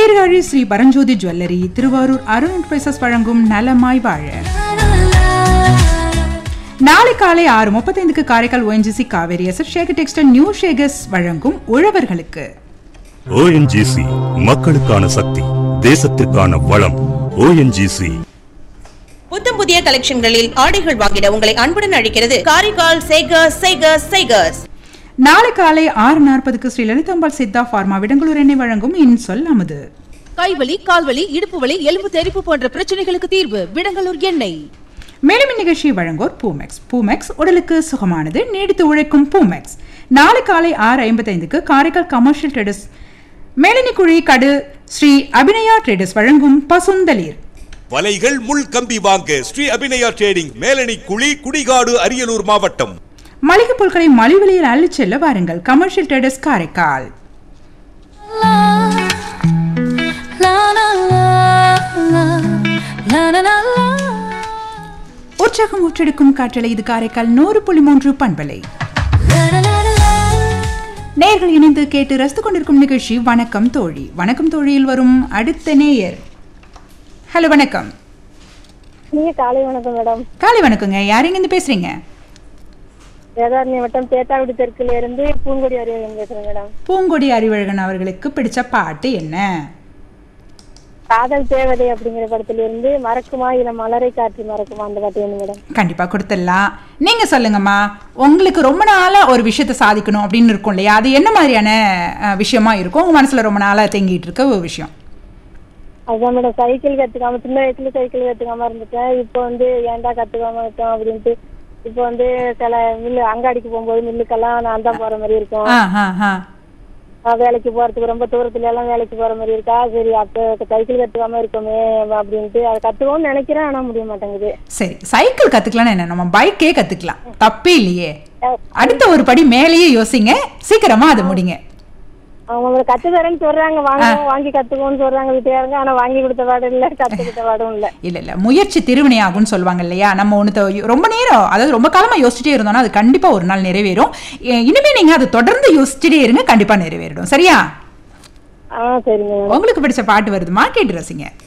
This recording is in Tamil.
சீர்காழி ஸ்ரீ பரஞ்சோதி ஜுவல்லரி திருவாரூர் அருண் என்டர்பிரைசஸ் வழங்கும் நலமாய் வாழ நாளை காலை ஆறு முப்பத்தைந்துக்கு Karaikal ONGC Cauvery SF Shekar textile new Shekars வழங்கும் உழவர்களுக்கு ஓஎன்ஜிசி மக்களுக்கான சக்தி தேசத்திற்கான வளம் ஓஎன்ஜிசி புத்தம் புதிய கலெக்ஷன்களில் ஆடைகள் வாங்கிட உங்களை அன்புடன் அழைக்கிறது காரைக்கால் சேகர்ஸ் சேகர்ஸ் சேகர்ஸ் நாளை காலை ஆறு நாற்பதுக்கு ஸ்ரீ லலிதாம்பாள் சித்தா ஃபார்மா விடங்களூர் எண்ணெய் வழங்கும் இன்சொல் அமுது கைவலி கால்வலி இடுப்பு வலி எலும்பு தெறிப்பு போன்ற பிரச்சனைகளுக்கு தீர்வு விடங்கலூர் எண்ணெய் மேலும் இந்நிகழ்ச்சி வழங்குவோர் பூமெக்ஸ் பூமெக்ஸ் உடலுக்கு சுகமானது நீடித்து உழைக்கும் பூமெக்ஸ் நாளை காலை ஆறு ஐம்பத்தைந்துக்கு காரைக்கால் கமர்ஷியல் ட்ரேடர்ஸ் மேலினிக்குழி கடு ஸ்ரீ அபிநயா ட்ரேடர்ஸ் வழங்கும் பசுந்தளிர் வலைகள் முள் கம்பி வாங்க ஸ்ரீ அபிநயா ட்ரேடிங் மேலணி குழி குடிகாடு அரியலூர் மாவட்டம் மளிகை பொருட்களை மலிவு விலையில் அள்ளிச் செல்ல வாருங்கள் கமர்ஷியல் ட்ரேடர்ஸ் காரைக்கால் உற்சாகம் ஊற்றெடுக்கும் காற்றலை இது காரைக்கால் நூறு புள்ளி மூன்று பண்பலை நேயர்கள் இணைந்து கேட்டு ரசித்து கொண்டிருக்கும் நிகழ்ச்சி வணக்கம் தோழி வணக்கம் தோழியில் வரும் அடுத்த நேயர் ஹலோ வணக்கம் நீங்க காலை வணக்கம் மேடம் காலை வணக்கங்க யார் இருந்து பேசுறீங்க வேதாரண்ய வட்டம் தேத்தாக்குடி தெற்குல இருந்து பூங்கொடி அறிவியல் பேசுறேன் மேடம் பூங்கொடி அறிவழகன் அவர்களுக்கு பிடிச்ச பாட்டு என்ன காதல் தேவதை அப்படிங்கிற படத்துல இருந்து மறக்குமா இல்ல மலரை காற்று மறக்குமா அந்த பாட்டு வேணும் மேடம் கண்டிப்பா கொடுத்துடலாம் நீங்க சொல்லுங்கம்மா உங்களுக்கு ரொம்ப நாளா ஒரு விஷயத்தை சாதிக்கணும் அப்படின்னு இருக்கும் இல்லையா அது என்ன மாதிரியான அஹ், விஷயமா இருக்கும் உங்க மனசுல ரொம்ப நாளா தேங்கிட்டு இருக்க ஒரு விஷயம் அதுதான் மேடம் சைக்கிள் கத்துக்காம சின்ன வயசுல சைக்கிள் கத்துக்காம இருந்துட்டேன் இப்போ வந்து ஏன்டா கத்துக்காம இருக்கோம் அப்படின்ட்டு இப்போ வந்து சில மில்லு அங்காடிக்கு போகும்போது மில்லுக்கெல்லாம் நான் தான் போற மாதிரி இருக்கும் ஆ ஆ ஆ நான் வேலைக்கு போறதுக்கு ரொம்ப தூரத்துல எல்லாம் வேலைக்கு போற மாதிரி இருக்கா சரி அப்ப சைக்கிள் கத்துக்காம இருக்கோமே அப்படின்ட்டு அதை கத்துக்கணும்னு நினைக்கிறேன் ஆனா முடிய மாட்டேங்குது சரி சைக்கிள் கத்துக்கலாம்னு என்ன நம்ம பைக்கே கத்துக்கலாம் தப்பே இல்லையே அடுத்த ஒரு படி மேலேயே யோசிங்க சீக்கிரமா அதை முடிங்க அவங்க கத்து தரேன்னு சொல்றாங்க வாங்க வாங்கி கத்துக்கோன்னு சொல்றாங்க வீட்டுக்காரங்க ஆனா வாங்கி கொடுத்த பாடும் இல்ல கத்துக்கிட்ட பாடும் இல்ல இல்ல இல்ல முயற்சி திருவினையாகும்னு சொல்லுவாங்க இல்லையா நம்ம ஒன்று ரொம்ப நேரம் அதாவது ரொம்ப காலமா யோசிச்சுட்டே இருந்தோம்னா அது கண்டிப்பா ஒரு நாள் நிறைவேறும் எ- இனிமே நீங்க அதை தொடர்ந்து யோசிச்சுட்டே இருங்க கண்டிப்பா நிறைவேறிடும் சரியா ஆ சரிங்க மேடம் உங்களுக்கு பிடிச்ச பாட்டு வருதுமா கேட்டு ரசிங்க